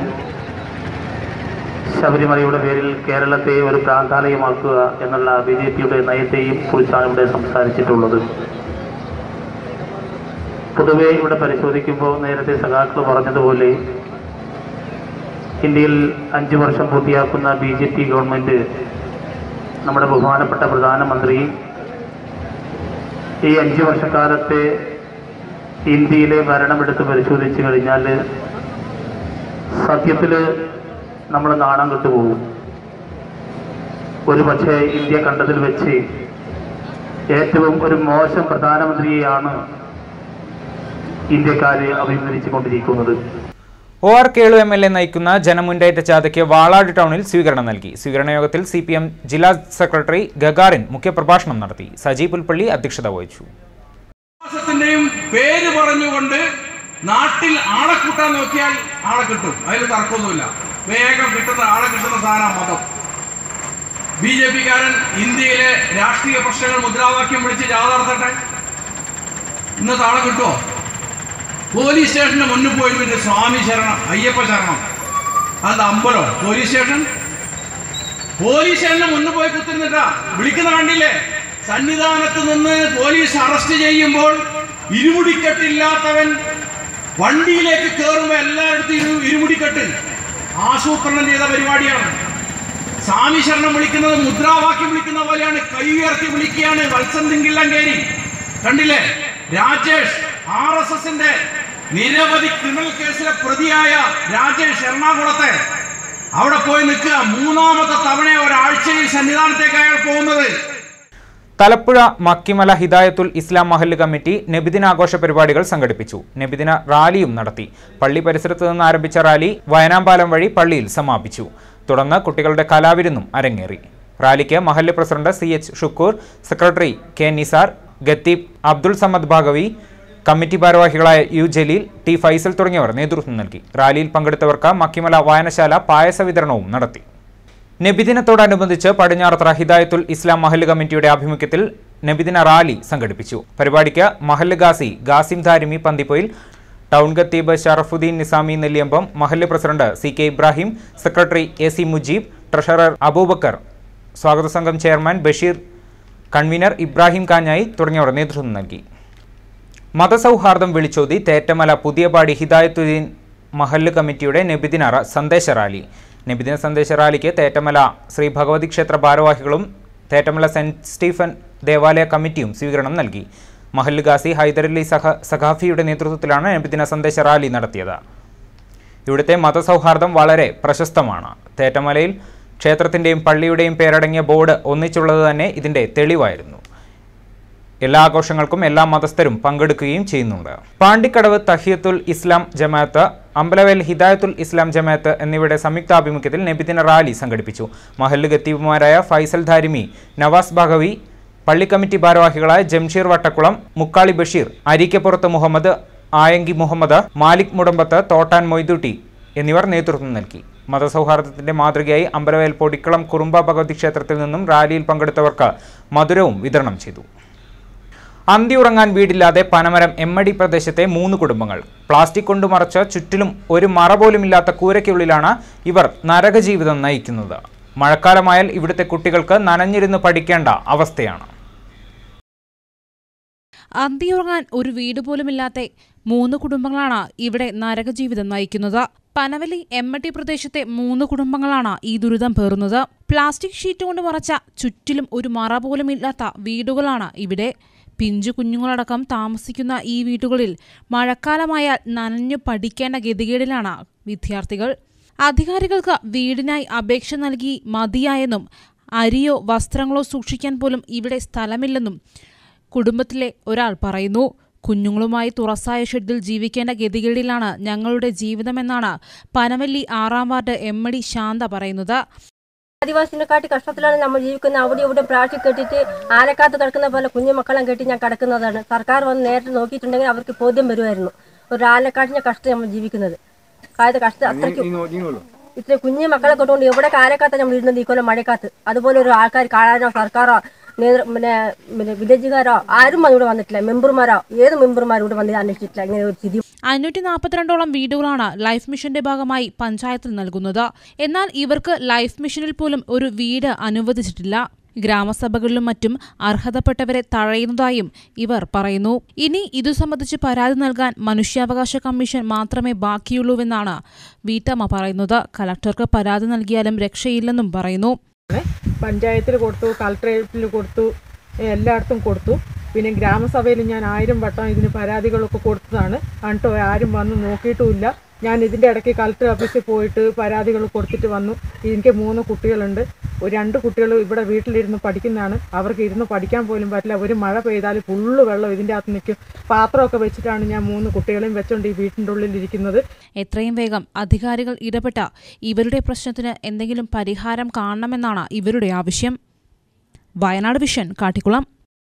ശബരിമലയുടെ പേരിൽ കേരളത്തെ ഒരു പ്രാന്താലയമാക്കുക എന്നുള്ള ബി ജെ പിയുടെ നയത്തെയും കുറിച്ചാണ് ഇവിടെ സംസാരിച്ചിട്ടുള്ളത് പൊതുവെ ഇവിടെ പരിശോധിക്കുമ്പോൾ നേരത്തെ സഖാക്കൾ പറഞ്ഞതുപോലെ ഇന്ത്യയിൽ അഞ്ചു വർഷം പൂർത്തിയാക്കുന്ന ബി ജെ പി ഗവൺമെന്റ് നമ്മുടെ ബഹുമാനപ്പെട്ട പ്രധാനമന്ത്രി ഈ അഞ്ചു വർഷക്കാലത്തെ ഇന്ത്യയിലെ ഭരണമെടുത്ത് പരിശോധിച്ചു കഴിഞ്ഞാൽ സത്യത്തിൽ നമ്മൾ നാണം കെട്ടുപോകും ഒരു പക്ഷേ ഇന്ത്യ കണ്ടതിൽ വെച്ച് ഏറ്റവും ഒരു മോശം പ്രധാനമന്ത്രിയെയാണ് ഇന്ത്യക്കാരെ അഭിമുഖീകരിച്ചു കൊണ്ടിരിക്കുന്നത് O R Kelu M L A നയിക്കുന്ന ജനമുന്നേറ്റ ജാഥയ്ക്ക് വാളാട് ടൗണിൽ സ്വീകരണം നൽകി സ്വീകരണ യോഗത്തിൽ സി പി എം ജില്ലാ സെക്രട്ടറി ഗഗാറിൻ മുഖ്യപ്രഭാഷണം നടത്തി സജി പുൽപ്പള്ളി അധ്യക്ഷത വഹിച്ചു വിശ്വാസത്തിന്റെയും പേര് പറഞ്ഞുകൊണ്ട് നാട്ടിൽ ആളെ കൂട്ടാൻ നോക്കിയാൽ ആളെ കിട്ടും അതിൽ തർക്കമൊന്നുമില്ല വേഗം കിട്ടുന്ന ആളെ കിട്ടുന്ന സാധനം മതം ബി ജെ പിക്കാരൻ ഇന്ത്യയിലെ രാഷ്ട്രീയ പ്രശ്നങ്ങൾ മുദ്രാവാക്യം വിളിച്ച് ജാഥ നടത്തട്ടെ ഇന്നത്തെ ആളെ കിട്ടുമോ പോലീസ് സ്റ്റേഷന് മുന്നിൽ പോയി പിന്നെ സ്വാമി ശരണം അയ്യപ്പ ശരണം അത് അമ്പലോ പോലീസ് സ്റ്റേഷൻ പോലീസ് സ്റ്റേഷന് മുന്നിൽ പോയി കുത്തിരുന്നിട്ടാ വിളിക്കുന്ന കണ്ടില്ലേ സന്നിധാനത്ത് നിന്ന് പോലീസ് അറസ്റ്റ് ചെയ്യുമ്പോൾ ഇരുമുടിക്കെട്ടില്ലാത്തവൻ വണ്ടിയിലേക്ക് കയറുമ്പോൾ എല്ലായിടത്തും ഇരു ഇരുമുടിക്കെട്ട് ആസൂത്രണം ചെയ്ത പരിപാടിയാണ് സ്വാമി ശരണം വിളിക്കുന്നത് മുദ്രാവാക്യം വിളിക്കുന്ന പോലെയാണ് കൈ ഉയർത്തി വിളിക്കുകയാണ് വത്സൻ തിങ്കിള്ളങ്കേരി കണ്ടില്ലേ രാജേഷ് ആർ എസ് എസിന്റെ നിരവധി ക്രിമിനൽ കേസിലെ പ്രതിയായ രാജേഷ് എറണാകുളത്തെ അവിടെ പോയി നിൽക്കുക മൂന്നാമത്തെ തവണ ഒരാഴ്ചയിൽ സന്നിധാനത്തേക്ക് അയാൾ പോകുന്നത് തലപ്പുഴ മക്കിമല ഹിദായത്തുൽ ഇസ്ലാം മഹല്ല് കമ്മിറ്റി നബിദിനാഘോഷ പരിപാടികൾ സംഘടിപ്പിച്ചു നബിദിന റാലിയും നടത്തി പള്ളി പരിസരത്ത് നിന്ന് ആരംഭിച്ച റാലി വയനാമ്പാലം വഴി പള്ളിയിൽ സമാപിച്ചു തുടർന്ന് കുട്ടികളുടെ കലാവിരുന്നും അരങ്ങേറി റാലിക്ക് മഹല്ല് president C H Shukkur secretary K Nisar ഗത്തീബ് അബ്ദുൾ സമദ് ഭാഗവി കമ്മിറ്റി ഭാരവാഹികളായ യു ജലീൽ ടി ഫൈസൽ തുടങ്ങിയവർ നേതൃത്വം നൽകി റാലിയിൽ പങ്കെടുത്തവർക്ക് മക്കിമല വായനശാല പായസ വിതരണവും നടത്തി നബിദിനത്തോടനുബന്ധിച്ച് പടിഞ്ഞാറത്ര ഹിദായത്തുൽ ഇസ്ലാം മഹല്ല് കമ്മിറ്റിയുടെ ആഭിമുഖ്യത്തിൽ നബിദിന റാലി സംഘടിപ്പിച്ചു പരിപാടിക്ക് മഹല്ല് ഗാസി ഗാസിം ധാരിമി പന്തിപ്പൊയിൽ ടൗൺ ഖത്തീബ് ഷറഫുദ്ദീൻ നിസാമി നെല്ലിയമ്പം മഹല്ല് president C K Ibrahim secretary A C Mujeeb treasurer Aboobacker സ്വാഗത സംഘം ചെയർമാൻ ബഷീർ കൺവീനർ ഇബ്രാഹിം കാഞ്ഞായി തുടങ്ങിയവർ നേതൃത്വം നൽകി മതസൗഹാർദ്ദം വിളിച്ചോതി തേറ്റമല പുതിയപാടി ഹിദായത്തുദ്ദീൻ മഹല്ല് കമ്മിറ്റിയുടെ നബിദിന റ- സന്ദേശ റാലി നബിദിന സന്ദേശ റാലിക്ക് തേറ്റമല ശ്രീ ഭഗവതി ക്ഷേത്ര ഭാരവാഹികളും തേറ്റമല സെന്റ് സ്റ്റീഫൻ ദേവാലയ കമ്മിറ്റിയും സ്വീകരണം നൽകി മഹല്ല് ഗാസി ഹൈദരലി സഹ സഖാഫിയുടെ നേതൃത്വത്തിലാണ് നബിദിന സന്ദേശ റാലി നടത്തിയത് ഇവിടുത്തെ മതസൗഹാർദ്ദം വളരെ പ്രശസ്തമാണ് തേറ്റമലയിൽ ക്ഷേത്രത്തിൻ്റെയും പള്ളിയുടെയും പേരടങ്ങിയ ബോർഡ് ഒന്നിച്ചുള്ളത് തന്നെ ഇതിൻ്റെ തെളിവായിരുന്നു എല്ലാ ആഘോഷങ്ങൾക്കും എല്ലാ മതസ്ഥരും പങ്കെടുക്കുകയും ചെയ്യുന്നുണ്ട് പാണ്ടിക്കടവ് തഹിയത്തുൽ ഇസ്ലാം ജമാഅത്ത് അമ്പലവേൽ ഹിദായത്തുൽ ഇസ്ലാം ജമാഅത്ത് എന്നിവയുടെ സംയുക്താഭിമുഖ്യത്തിൽ നബിദിന റാലി സംഘടിപ്പിച്ചു മഹല്ല് ഖത്തീബുമാരായ ഫൈസൽ ധാരിമി നവാസ് ഭഗവി പള്ളി കമ്മിറ്റി ഭാരവാഹികളായ ജംഷീർ വട്ടക്കുളം മുക്കാളി ബഷീർ അരീക്കപ്പുറത്ത് മുഹമ്മദ് ആയങ്കി മുഹമ്മദ് മാലിക് മുടമ്പത്ത് തോട്ടാൻ മൊയ്തുട്ടി എന്നിവർ നേതൃത്വം നൽകി മതസൗഹാർദ്ദത്തിന്റെ മാതൃകയായി അമ്പലവേൽ പൊടിക്കളം കുറുമ്പ ഭഗവതി ക്ഷേത്രത്തിൽ നിന്നും റാലിയിൽ പങ്കെടുത്തവർക്ക് മധുരവും വിതരണം ചെയ്തു അന്തിയുറങ്ങാൻ വീടില്ലാതെ പനമരം എമ്മടി പ്രദേശത്തെ മൂന്ന് കുടുംബങ്ങൾ പ്ലാസ്റ്റിക് കൊണ്ട് മറച്ച് ചുറ്റിലും ഒരു മറ പോലുമില്ലാത്ത കൂരയ്ക്കുള്ളിലാണ് ഇവർ നരകജീവിതം നയിക്കുന്നത് മഴക്കാലമായാൽ ഇവിടുത്തെ കുട്ടികൾക്ക് നനഞ്ഞിരുന്ന് പഠിക്കേണ്ട അവസ്ഥയാണ് അന്തിയുറങ്ങാൻ ഒരു വീട് പോലുമില്ലാത്ത മൂന്ന് കുടുംബങ്ങളാണ് ഇവിടെ നരകജീവിതം നയിക്കുന്നത് പനവലി എമ്മട്ടി പ്രദേശത്തെ മൂന്ന് കുടുംബങ്ങളാണ് ഈ ദുരിതം പേറുന്നത് പ്ലാസ്റ്റിക് ഷീറ്റ് കൊണ്ട് മറച്ച ചുറ്റിലും ഒരു മറ പോലുമില്ലാത്ത വീടുകളാണ് ഇവിടെ പിഞ്ചു കുഞ്ഞുങ്ങളടക്കം താമസിക്കുന്ന ഈ വീടുകളിൽ മഴക്കാലമായാൽ നനഞ്ഞു പഠിക്കേണ്ട ഗതികേടിലാണ് വിദ്യാർത്ഥികൾ അധികാരികൾക്ക് വീടിനായി അപേക്ഷ നൽകി മതിയായെന്നും അരിയോ വസ്ത്രങ്ങളോ സൂക്ഷിക്കാൻ പോലും ഇവിടെ സ്ഥലമില്ലെന്നും കുടുംബത്തിലെ ഒരാൾ പറയുന്നു കുഞ്ഞുങ്ങളുമായി തുറസായ ഷെഡിൽ ജീവിക്കേണ്ട ഗതികേടിലാണ് ഞങ്ങളുടെ ജീവിതമെന്നാണ് പനവല്ലി ആറാം വാർഡ് എം ഡി ശാന്ത പറയുന്നത് ആദിവാസിനെക്കാട്ടി കഷ്ടത്തിലാണ് നമ്മൾ ജീവിക്കുന്നത് അവിടെ ഇവിടെ പ്ലാസ്റ്റിക് കെട്ടിട്ട് ആനക്കാത്ത് കിടക്കുന്ന പോലെ കുഞ്ഞു മക്കളെ കെട്ടി ഞാൻ കിടക്കുന്നതാണ് സർക്കാർ വന്ന് നേരിട്ട് നോക്കിയിട്ടുണ്ടെങ്കിൽ അവർക്ക് ബോധ്യം വരുമായിരുന്നു ഒരു ആനക്കാട്ടിന്റെ കഷ്ടം നമ്മൾ ജീവിക്കുന്നത് കായത് കഷ്ടം അത്രയ്ക്ക് ഇത്ര കുഞ്ഞു മക്കളെ കൊണ്ടുകൊണ്ട് എവിടെ ആനക്കാത്ത നമ്മൾ ഇരുന്നത് ഈ കൊല്ലം മഴക്കാത്ത് അതുപോലെ ഒരു ആൾക്കാർ കാണാനോ സർക്കാരോ നേതൃ പിന്നെ പിന്നെ വില്ലേജുകാരോ ആരും ഇവിടെ വന്നിട്ടില്ല മെമ്പർമാരോ ഏത് മെമ്പർമാരും ഇവിടെ വന്ന് അന്വേഷിച്ചിട്ടില്ല ഇങ്ങനെ ഒരു സ്ഥിതി അഞ്ഞൂറ്റി നാൽപ്പത്തിരണ്ടോളം വീടുകളാണ് ലൈഫ് മിഷന്റെ ഭാഗമായി പഞ്ചായത്തിൽ നൽകുന്നത് എന്നാൽ ഇവർക്ക് ലൈഫ് മിഷനിൽ പോലും ഒരു വീട് അനുവദിച്ചിട്ടില്ല ഗ്രാമസഭകളിലും മറ്റും അർഹതപ്പെട്ടവരെ തഴയുന്നതായും ഇവർ പറയുന്നു ഇനി ഇതു സംബന്ധിച്ച് പരാതി നൽകാൻ മനുഷ്യാവകാശ കമ്മീഷൻ മാത്രമേ ബാക്കിയുള്ളൂവെന്നാണ് വീട്ടമ്മ പറയുന്നത് കലക്ടർക്ക് പരാതി നൽകിയാലും രക്ഷയില്ലെന്നും പറയുന്നു പഞ്ചായത്തിൽ കൊടുത്തു കളക്ടറേറ്റിൽ കൊടുത്തു എല്ലായിടത്തും കൊടുത്തു പിന്നെ ഗ്രാമസഭയിൽ ഞാൻ ആയിരം വട്ടം ഇതിന് പരാതികളൊക്കെ കൊടുത്തതാണ് എന്നിട്ടോ ആരും വന്ന് നോക്കിയിട്ടുമില്ല ഞാൻ ഇതിൻ്റെ ഇടയ്ക്ക് കളക്ടർ ഓഫീസിൽ പോയിട്ട് പരാതികൾ കൊടുത്തിട്ട് വന്നു എനിക്ക് മൂന്ന് കുട്ടികളുണ്ട് ഒരു രണ്ട് കുട്ടികൾ ഇവിടെ വീട്ടിലിരുന്ന് പഠിക്കുന്നതാണ് അവർക്ക് ഇരുന്ന് പഠിക്കാൻ പോലും പറ്റില്ല ഒരു മഴ പെയ്താൽ ഫുള്ള് വെള്ളം ഇതിൻ്റെ അകത്ത് നിൽക്കും പാത്രമൊക്കെ വെച്ചിട്ടാണ് ഞാൻ മൂന്ന് കുട്ടികളെയും വെച്ചുകൊണ്ട് ഈ വീട്ടിൻ്റെ ഉള്ളിൽ ഇരിക്കുന്നത് എത്രയും വേഗം അധികാരികൾ ഇടപെട്ട ഇവരുടെ പ്രശ്നത്തിന് എന്തെങ്കിലും പരിഹാരം കാണണമെന്നാണ് ഇവരുടെ ആവശ്യം വയനാട് വിഷൻ കാട്ടിക്കുളം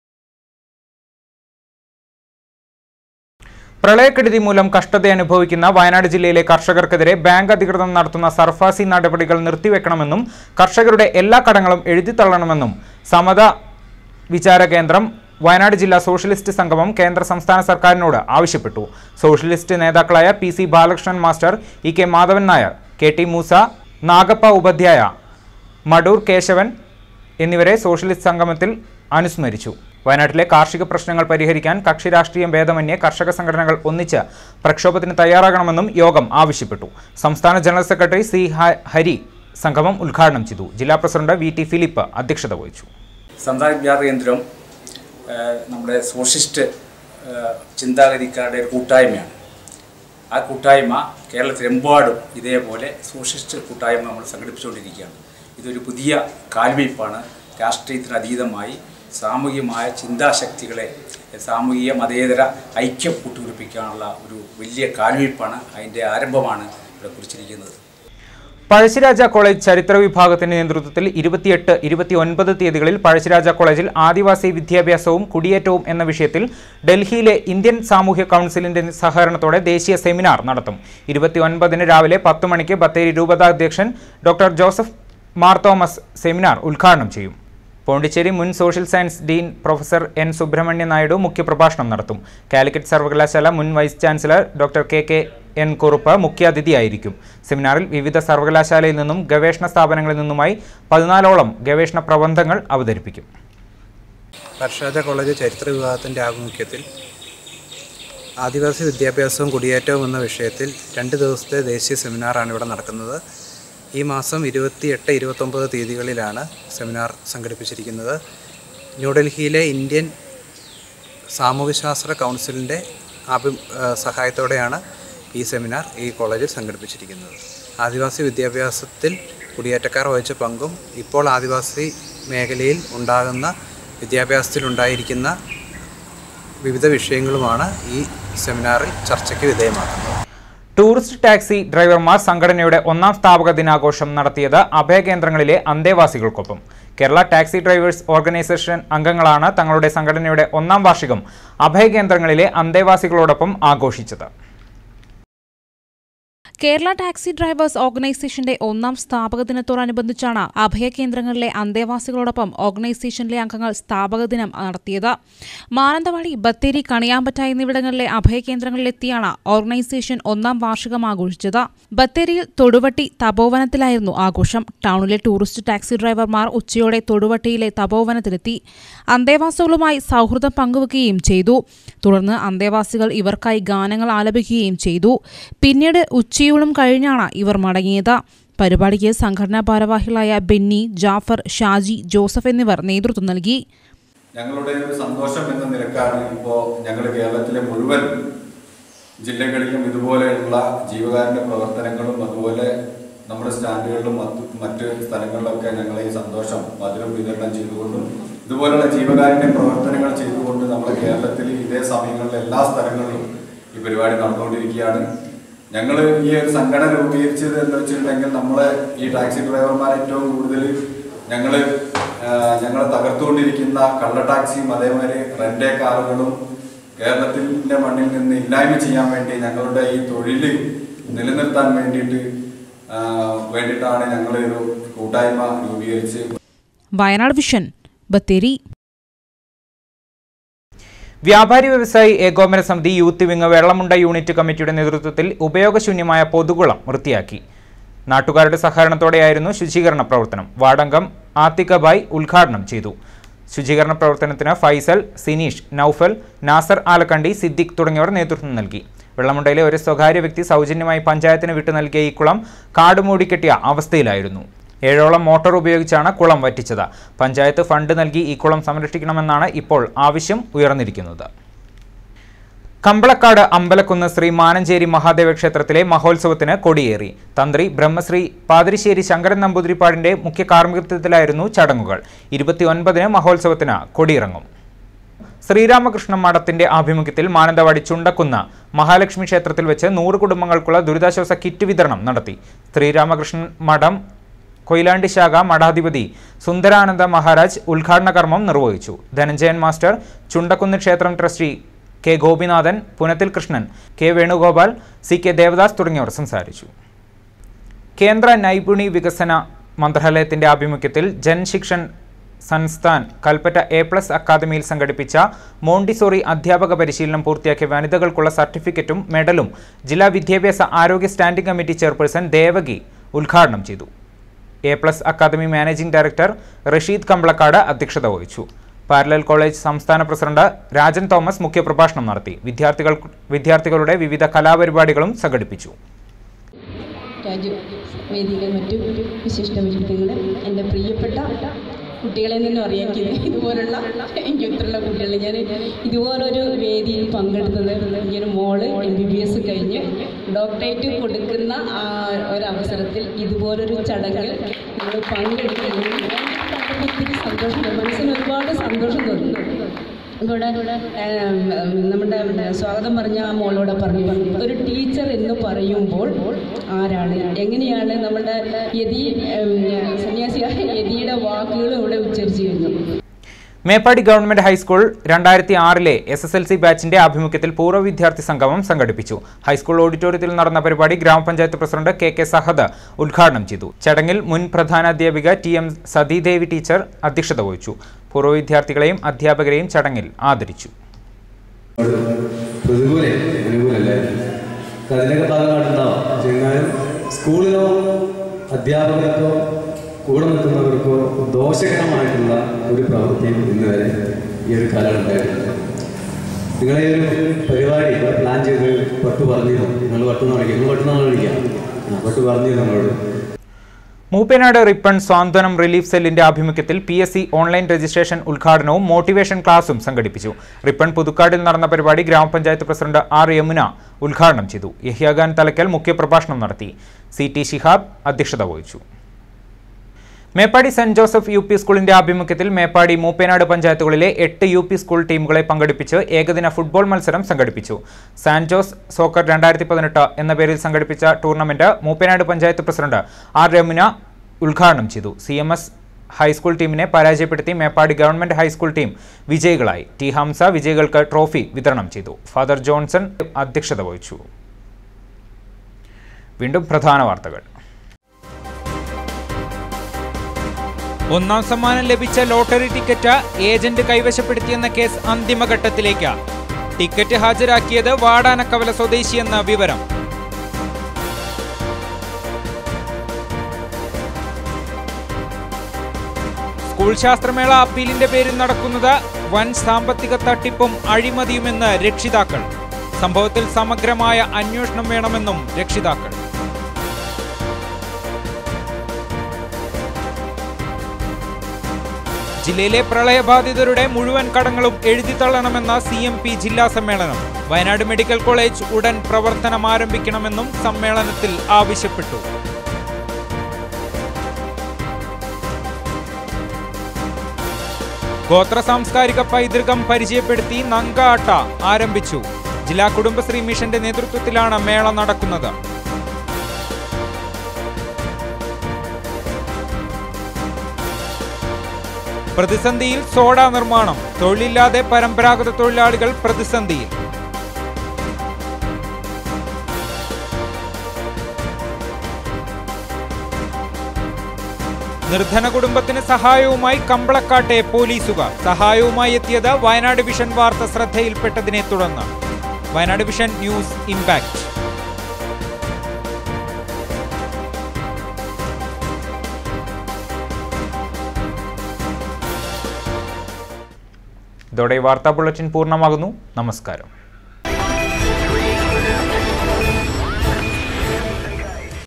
പ്രളയക്കെടുതി മൂലം കഷ്ടത അനുഭവിക്കുന്ന വയനാട് ജില്ലയിലെ കർഷകർക്കെതിരെ ബാങ്ക് അധികൃതർ നടത്തുന്ന സർഫാസി നടപടികൾ നിർത്തിവെക്കണമെന്നും കർഷകരുടെ എല്ലാ കടങ്ങളും എഴുതിത്തള്ളണമെന്നും സമത വിചാര കേന്ദ്രം വയനാട് ജില്ലാ സോഷ്യലിസ്റ്റ് സംഗമം കേന്ദ്ര സംസ്ഥാന സർക്കാരിനോട് ആവശ്യപ്പെട്ടു സോഷ്യലിസ്റ്റ് നേതാക്കളായ P C Balakrishnan master E K Madhavan Nair K T Moosa Nagappa Upadhyaya Madoor Keshavan എന്നിവരെ സോഷ്യലിസ്റ്റ് സംഗമത്തിൽ അനുസ്മരിച്ചു വയനാട്ടിലെ കാർഷിക പ്രശ്നങ്ങൾ പരിഹരിക്കാൻ കക്ഷി രാഷ്ട്രീയം ഭേദമന്യേ കർഷക സംഘടനകൾ ഒന്നിച്ച് പ്രക്ഷോഭത്തിന് തയ്യാറാകണമെന്നും യോഗം ആവശ്യപ്പെട്ടു സംസ്ഥാന ജനറൽ സെക്രട്ടറി സി ഹ- ഹരി സംഗമം ഉദ്ഘാടനം ചെയ്തു ജില്ലാ പ്രസിഡന്റ് വി ടി ഫിലിപ്പ് അധ്യക്ഷത വഹിച്ചു സംസ്ഥാന വിദ്യാർത്ഥി കേന്ദ്രം ഏഹ്, നമ്മുടെ സോഷ്യലിസ്റ്റ് ഏഹ്, ചിന്താഗതിക്കാരുടെ ഒരു കൂട്ടായ്മയാണ് ആ കൂട്ടായ്മ കേരളത്തിലെമ്പാടും ഇതേപോലെ സോഷ്യലിസ്റ്റ് കൂട്ടായ്മ നമ്മൾ സംഘടിപ്പിച്ചുകൊണ്ടിരിക്കുകയാണ് ഇതൊരു പുതിയ കാൽവയ്പ്പാണ് രാഷ്ട്രീയത്തിന് അതീതമായി സാമൂഹികമായ ചിന്താശക്തികളെ സാമൂഹിക മതേതര ഐക്യം കൂട്ടുപിടിപ്പിക്കാനുള്ള ഒരു വലിയ കാൽവയ്പ്പാണ് അതിൻ്റെ ആരംഭമാണ് ഇവിടെ കുറിച്ചിരിക്കുന്നത് പഴശ്ശിരാജ കോളേജ് ചരിത്ര വിഭാഗത്തിന്റെ നേതൃത്വത്തിൽ ഇരുപത്തിയെട്ട് ഇരുപത്തിയൊൻപത് തീയതികളിൽ പഴശ്ശിരാജ കോളേജിൽ ആദിവാസി വിദ്യാഭ്യാസവും കുടിയേറ്റവും എന്ന വിഷയത്തിൽ ഡൽഹിയിലെ ഇന്ത്യൻ സാമൂഹ്യ കൗൺസിലിന്റെ സഹകരണത്തോടെ ദേശീയ സെമിനാർ നടത്തും ഇരുപത്തിയൊൻപതിന് രാവിലെ പത്ത് മണിക്ക് ബത്തേരി രൂപതാധ്യക്ഷൻ doctor Joseph Mar Thomas seminar ഉദ്ഘാടനം ചെയ്യും പോണ്ടിച്ചേരി മുൻ social science dean professor N Subrahmanya Naidu മുഖ്യപ്രഭാഷണം നടത്തും കാലിക്കറ്റ് സർവകലാശാല മുൻ vice chancellor doctor K K N Kurup മുഖ്യാതിഥിയായിരിക്കും സെമിനാറിൽ വിവിധ സർവകലാശാലയിൽ നിന്നും ഗവേഷണ സ്ഥാപനങ്ങളിൽ നിന്നുമായി പതിനാലോളം ഗവേഷണ പ്രബന്ധങ്ങൾ അവതരിപ്പിക്കും പർഷാജ കോളേജ് ചരിത്ര വിഭാഗത്തിൻ്റെ ആഭിമുഖ്യത്തിൽ ആദിവാസി വിദ്യാഭ്യാസവും കുടിയേറ്റവും എന്ന വിഷയത്തിൽ രണ്ട് ദിവസത്തെ ദേശീയ സെമിനാറാണ് ഇവിടെ നടക്കുന്നത് ഈ മാസം ഇരുപത്തിയെട്ട് ഇരുപത്തൊമ്പത് തീയതികളിലാണ് സെമിനാർ സംഘടിപ്പിച്ചിരിക്കുന്നത് ന്യൂഡൽഹിയിലെ ഇന്ത്യൻ സാമൂഹ്യശാസ്ത്ര കൗൺസിലിൻ്റെ ആഭി ആ, സഹായത്തോടെയാണ് ഈ സെമിനാർ ഈ കോളേജിൽ സംഘടിപ്പിച്ചിരിക്കുന്നത് ആദിവാസി വിദ്യാഭ്യാസത്തിൽ കുടിയേറ്റക്കാർ വഹിച്ച പങ്കും ഇപ്പോൾ ആദിവാസി മേഖലയിൽ ഉണ്ടാകുന്ന വിദ്യാഭ്യാസത്തിലുണ്ടായിരിക്കുന്ന വിവിധ വിഷയങ്ങളുമാണ് ഈ സെമിനാറിൽ ചർച്ചയ്ക്ക് വിധേയമാക്കുന്നത് ടൂറിസ്റ്റ് ടാക്സി ഡ്രൈവർമാർ സംഘടനയുടെ ഒന്നാം സ്ഥാപക ദിനാഘോഷം നടത്തിയത് അഭയകേന്ദ്രങ്ങളിലെ അന്തേവാസികൾക്കൊപ്പം കേരള ടാക്സി ഡ്രൈവേഴ്സ് ഓർഗനൈസേഷൻ അംഗങ്ങളാണ് തങ്ങളുടെ സംഘടനയുടെ ഒന്നാം വാർഷികം അഭയകേന്ദ്രങ്ങളിലെ അന്തേവാസികളോടൊപ്പം ആഘോഷിച്ചത് കേരള ടാക്സി ഡ്രൈവേഴ്സ് ഓർഗനൈസേഷന്റെ ഒന്നാം സ്ഥാപക ദിനത്തോടനുബന്ധിച്ചാണ് അഭയകേന്ദ്രങ്ങളിലെ അന്തേവാസികളോടൊപ്പം ഓർഗനൈസേഷനിലെ അംഗങ്ങൾ സ്ഥാപക ദിനം നടത്തിയത് മാനന്തവാടി ബത്തേരി കണിയാമ്പറ്റ എന്നിവിടങ്ങളിലെ അഭയകേന്ദ്രങ്ങളിലെത്തിയാണ് ഓർഗനൈസേഷൻ ഒന്നാം വാർഷികം ആഘോഷിച്ചത് ബത്തേരിയിൽ തൊടുവട്ടി തപോവനത്തിലായിരുന്നു ആഘോഷം ടൗണിലെ ടൂറിസ്റ്റ് ടാക്സി ഡ്രൈവർമാർ ഉച്ചയോടെ തൊടുവട്ടിയിലെ തപോവനത്തിലെത്തി അന്തേവാസികളുമായി സൗഹൃദം പങ്കുവെക്കുകയും ചെയ്തു തുടർന്ന് അന്തേവാസികൾ ഇവർക്കായി ഗാനങ്ങൾ ആലപിക്കുകയും ചെയ്തു പിന്നീട് ഉച്ചയൂണും കഴിഞ്ഞാണ് ഇവർ മടങ്ങിയത് പരിപാടിക്ക് സംഘടനാ ഭാരവാഹികളായ ബെന്നി ജാഫർ ഷാജി ജോസഫ് എന്നിവർ നേതൃത്വം നൽകി ഞങ്ങളുടെ ഒരു സന്തോഷം എന്ന നിലക്കാണ് ഇപ്പോൾ ഞങ്ങൾ കേരളത്തിലെ മുഴുവൻ ജില്ലകളിലും ഇതുപോലെയുള്ള ജീവകാരുണ്യ പ്രവർത്തനങ്ങളും അതുപോലെ നമ്മുടെ സ്റ്റാൻഡുകളിലും മറ്റ് മറ്റ് സ്ഥലങ്ങളിലൊക്കെ ഞങ്ങൾ ഈ സന്തോഷം മധുരം വിതരണം ചെയ്തുകൊണ്ടും ഇതുപോലുള്ള ജീവകാരുണ്യ പ്രവർത്തനങ്ങൾ ചെയ്തുകൊണ്ട് നമ്മുടെ കേരളത്തിൽ ഇതേ സമയങ്ങളിൽ എല്ലാ സ്ഥലങ്ങളിലും ഈ പരിപാടി നടന്നുകൊണ്ടിരിക്കുകയാണ് ഞങ്ങൾ ഈ ഒരു സംഘടന രൂപീകരിച്ചത് എന്ന് വെച്ചിട്ടുണ്ടെങ്കിൽ നമ്മളെ ഈ ടാക്സി ഡ്രൈവർമാർ ഏറ്റവും കൂടുതൽ ഞങ്ങൾ ഞങ്ങൾ തകർത്തുകൊണ്ടിരിക്കുന്ന കള്ള ടാക്സിയും അതേമാതിരി റെന്റേ കാറുകളും കേരളത്തിന്റെ മണ്ണിൽ നിന്ന് ഇല്ലായ്മ ചെയ്യാൻ വേണ്ടി ഞങ്ങളുടെ ഈ തൊഴിൽ നിലനിർത്താൻ വേണ്ടിയിട്ട് ആ, വേണ്ടിയിട്ടാണ് ഞങ്ങൾ ഒരു കൂട്ടായ്മ രൂപീകരിച്ച് വയനാട് വിഷൻ ബത്തേരി വ്യാപാരി വ്യവസായി ഏകോപന സമിതി യൂത്ത് വിങ് വെള്ളമുണ്ട യൂണിറ്റ് കമ്മിറ്റിയുടെ നേതൃത്വത്തിൽ ഉപയോഗശൂന്യമായ പൊതുകുളം വൃത്തിയാക്കി നാട്ടുകാരുടെ സഹകരണത്തോടെയായിരുന്നു ശുചീകരണ പ്രവർത്തനം വാർഡംഗം ആത്തികബായ് ഉദ്ഘാടനം ചെയ്തു ശുചീകരണ പ്രവർത്തനത്തിന് ഫൈസൽ സിനീഷ് നൌഫൽ നാസർ ആലക്കണ്ടി സിദ്ദിഖ് തുടങ്ങിയവർ നേതൃത്വം നൽകി വെള്ളമുണ്ടയിലെ ഒരു സ്വകാര്യ വ്യക്തി സൗജന്യമായി പഞ്ചായത്തിന് വിട്ടു നൽകിയ ഈ കുളം കാട് മൂടിക്കെട്ടിയ അവസ്ഥയിലായിരുന്നു ഏഴോളം മോട്ടോർ ഉപയോഗിച്ചാണ് കുളം വറ്റിച്ചത് പഞ്ചായത്ത് ഫണ്ട് നൽകി ഈ കുളം സംരക്ഷിക്കണമെന്നാണ് ഇപ്പോൾ ആവശ്യം ഉയർന്നിരിക്കുന്നത് കമ്പളക്കാട് അമ്പലക്കുന്ന് ശ്രീ മാനഞ്ചേരി മഹാദേവ ക്ഷേത്രത്തിലെ മഹോത്സവത്തിന് കൊടിയേറി തന്ത്രി ബ്രഹ്മശ്രീ പാതിരിശ്ശേരി ശങ്കരൻ നമ്പൂതിരിപ്പാടിന്റെ മുഖ്യ കാർമ്മികത്വത്തിലായിരുന്നു ചടങ്ങുകൾ ഇരുപത്തിയൊൻപതിന് മഹോത്സവത്തിന് കൊടിയിറങ്ങും ശ്രീരാമകൃഷ്ണ മഠത്തിന്റെ ആഭിമുഖ്യത്തിൽ മാനന്തവാടി ചുണ്ടക്കുന്ന് മഹാലക്ഷ്മി ക്ഷേത്രത്തിൽ വെച്ച് നൂറ് കുടുംബങ്ങൾക്കുള്ള ദുരിതാശ്വാസ കിറ്റ് വിതരണം നടത്തി ശ്രീരാമകൃഷ്ണൻ മഠം കൊയിലാണ്ടി ശാഖ മഠാധിപതി സുന്ദരാനന്ദ മഹാരാജ് ഉദ്ഘാടന കർമ്മം നിർവഹിച്ചു ധനഞ്ജയൻ മാസ്റ്റർ ചുണ്ടക്കുന്ന് ക്ഷേത്രം trustee K Gopinathan Punathil Krishnan K Venugopal C K Devadas തുടങ്ങിയവർ സംസാരിച്ചു കേന്ദ്ര നൈപുണി വികസന മന്ത്രാലയത്തിന്റെ ആഭിമുഖ്യത്തിൽ ജൻശിക്ഷൻ സൻസ്ഥാൻ കൽപ്പറ്റ എ പ്ലസ് അക്കാദമിയിൽ സംഘടിപ്പിച്ച മോണ്ടിസോറി അധ്യാപക പരിശീലനം പൂർത്തിയാക്കിയ വനിതകൾക്കുള്ള സർട്ടിഫിക്കറ്റും മെഡലും ജില്ലാ വിദ്യാഭ്യാസ ആരോഗ്യ സ്റ്റാൻഡിംഗ് കമ്മിറ്റി ചെയർപേഴ്സൺ ദേവകി ഉദ്ഘാടനം ചെയ്തു A plus academy managing director Rasheed Kambalakkad അധ്യക്ഷത വഹിച്ചു പാരലൽ കോളേജ് സംസ്ഥാന പ്രസിഡന്റ് രാജൻ തോമസ് മുഖ്യപ്രഭാഷണം നടത്തി വിദ്യാർത്ഥികൾ വിദ്യാർത്ഥികളുടെ വിവിധ കലാപരിപാടികളും സംഘടിപ്പിച്ചു രാജു വേദിയിലെ മറ്റു വിശിഷ്ട വ്യക്തികൾ എൻ്റെ പ്രിയപ്പെട്ട കുട്ടികളെ നിന്നും അറിയാം എനിക്ക് ഇതുപോലുള്ള എനിക്ക് ഇത്രയുള്ള കുട്ടികൾ ഞാൻ ഇതുപോലൊരു വേദിയിൽ പങ്കെടുത്തത് ഇങ്ങനെ മോള് എം ബി ബി എസ് കഴിഞ്ഞ് ഡോക്ടറേറ്റ് കൊടുക്കുന്ന ആ ഒരവസരത്തിൽ ഇതുപോലൊരു ചടങ്ങിൽ നമ്മൾ പങ്കെടുക്കുന്നത് ഒത്തിരി സന്തോഷം മനസ്സിന് ഒരുപാട് സന്തോഷം തോന്നുന്നു ഇവിടെ ഏം, നമ്മുടെ സ്വാഗതം പറഞ്ഞ ആ മോളോട് പറഞ്ഞു ഒരു ടീച്ചർ എന്ന് പറയുമ്പോൾ ആരാണ് എങ്ങനെയാണ് നമ്മുടെ യതി ഏം, സന്യാസിയായ യതിയുടെ വാക്കുകൾ ഇവിടെ ഉച്ചരിച്ചു കഴിഞ്ഞു മേപ്പാടി ഗവൺമെന്റ് ഹൈസ്കൂൾ രണ്ടായിരത്തി ആറിലെ എസ് എസ് എൽ സി ബാച്ചിന്റെ ആഭിമുഖ്യത്തിൽ പൂർവ്വ വിദ്യാർത്ഥി സംഗമം സംഘടിപ്പിച്ചു ഹൈസ്കൂൾ ഓഡിറ്റോറിയത്തിൽ നടന്ന പരിപാടി ഗ്രാമപഞ്ചായത്ത് പ്രസിഡന്റ് കെ കെ സഹദ് ഉദ്ഘാടനം ചെയ്തു ചടങ്ങിൽ മുൻ പ്രധാനാധ്യാപിക ടി എം സതീദേവി ടീച്ചർ അധ്യക്ഷത വഹിച്ചു പൂർവ്വ വിദ്യാർത്ഥികളെയും അധ്യാപകരെയും ചടങ്ങിൽ ആദരിച്ചു പ്രതികൂലേ അനുകൂലല്ലായിരുന്നു അതിനൊക്കെ ഭാഗമായിട്ടുണ്ടാവാം പക്ഷെ എന്നാലും സ്കൂളിലോ അധ്യാപകർക്കോ കൂടെ നിൽക്കുന്നവർക്കോ ദോഷകരമായിട്ടുള്ള ഒരു പ്രവൃത്തിയും ഇന്ന് വരെ ഈ ഒരു കാലം ഉണ്ടായിട്ടില്ല നിങ്ങളെ ഈ ഒരു പരിപാടി ഇവിടെ പ്ലാൻ ചെയ്ത് പട്ടു പറഞ്ഞിരുന്നു നിങ്ങൾ പട്ടെന്ന് വിളിക്കുക നിങ്ങൾ പട്ടെന്നാണ് വിളിക്കുക ആ പട്ടു പറഞ്ഞിരുന്നു നമ്മളോട് മൂപ്പനാട് റിപ്പൺ സ്വാന്തനം റിലീഫ് സെല്ലിന്റെ ആഭിമുഖ്യത്തിൽ P S C online registration ഉദ്ഘാടനവും മോട്ടിവേഷൻ ക്ലാസും സംഘടിപ്പിച്ചു റിപ്പൺ പുതുക്കാടിൽ നടന്ന പരിപാടി ഗ്രാമപഞ്ചായത്ത് പ്രസിഡന്റ് ആർ യമുന ഉദ്ഘാടനം ചെയ്തു യഹ്യാഖാൻ തലക്കൽ മുഖ്യപ്രഭാഷണം നടത്തി സി ടി ഷിഹാബ് അധ്യക്ഷത വഹിച്ചു Meppadi saint Joseph U P സ്കൂളിന്റെ ആഭിമുഖ്യത്തിൽ മേപ്പാടി മൂപ്പേനാട് പഞ്ചായത്തുകളിലെ എട്ട് യു പി സ്കൂൾ ടീമുകളെ പങ്കെടുപ്പിച്ച് ഏകദിന ഫുട്ബോൾ മത്സരം സംഘടിപ്പിച്ചു സാന്റ് ജോസ് സോക്കർ രണ്ടായിരത്തി പതിനെട്ട് എന്ന പേരിൽ സംഘടിപ്പിച്ച tournament Mooppainad panchayat president R Ramuna ഉദ്ഘാടനം ചെയ്തു സി എം എസ് ഹൈസ്കൂൾ ടീമിനെ പരാജയപ്പെടുത്തി മേപ്പാടി ഗവൺമെന്റ് ഹൈസ്കൂൾ ടീം വിജയികളായി ടി ഹംസ വിജയികൾക്ക് ട്രോഫി വിതരണം ചെയ്തു ഫാദർ ജോൺസൺ അധ്യക്ഷത വഹിച്ചു വീണ്ടും പ്രധാന വാർത്തകൾ ഒന്നാം സമ്മാനം ലഭിച്ച ലോട്ടറി ടിക്കറ്റ് ഏജന്റ് കൈവശപ്പെടുത്തിയെന്ന കേസ് അന്തിമഘട്ടത്തിലേക്ക് ടിക്കറ്റ് ഹാജരാക്കിയത് വാടാനക്കവല സ്വദേശിയെന്ന വിവരം സ്കൂൾ ശാസ്ത്രമേള അപ്പീലിന്റെ പേരിൽ നടക്കുന്നത് വൻ സാമ്പത്തിക തട്ടിപ്പും അഴിമതിയുമെന്ന് രക്ഷിതാക്കൾ സംഭവത്തിൽ സമഗ്രമായ അന്വേഷണം വേണമെന്നും രക്ഷിതാക്കൾ ജില്ലയിലെ പ്രളയബാധിതരുടെ മുഴുവൻ കടങ്ങളും എഴുതിത്തള്ളണമെന്ന സി എം പി ജില്ലാ സമ്മേളനം വയനാട് മെഡിക്കൽ കോളേജ് ഉടൻ പ്രവർത്തനം ആരംഭിക്കണമെന്നും സമ്മേളനത്തിൽ ആവശ്യപ്പെട്ടു ഗോത്ര സാംസ്കാരിക പൈതൃകം പരിചയപ്പെടുത്തി നങ്കാട്ട ആരംഭിച്ചു ജില്ലാ കുടുംബശ്രീ മിഷന്റെ നേതൃത്വത്തിലാണ് മേള നടക്കുന്നത് പ്രതിസന്ധിയിൽ സോഡ നിർമ്മാണം തൊഴിലില്ലാതെ പരമ്പരാഗത തൊഴിലാളികൾ പ്രതിസന്ധിയിൽ നിർധന കുടുംബത്തിന് സഹായവുമായി കമ്പളക്കാട്ടെ പോലീസുകാർ സഹായവുമായി എത്തിയത് വയനാട് വിഷൻ വാർത്ത ശ്രദ്ധയിൽപ്പെട്ടതിനെ തുടർന്ന് വയനാട് വിഷൻ ന്യൂസ് ഇമ്പാക്ട് ഇതോടെ ഈ വാർത്താ ബുള്ളറ്റിൻ പൂർണ്ണമാകുന്നു നമസ്കാരം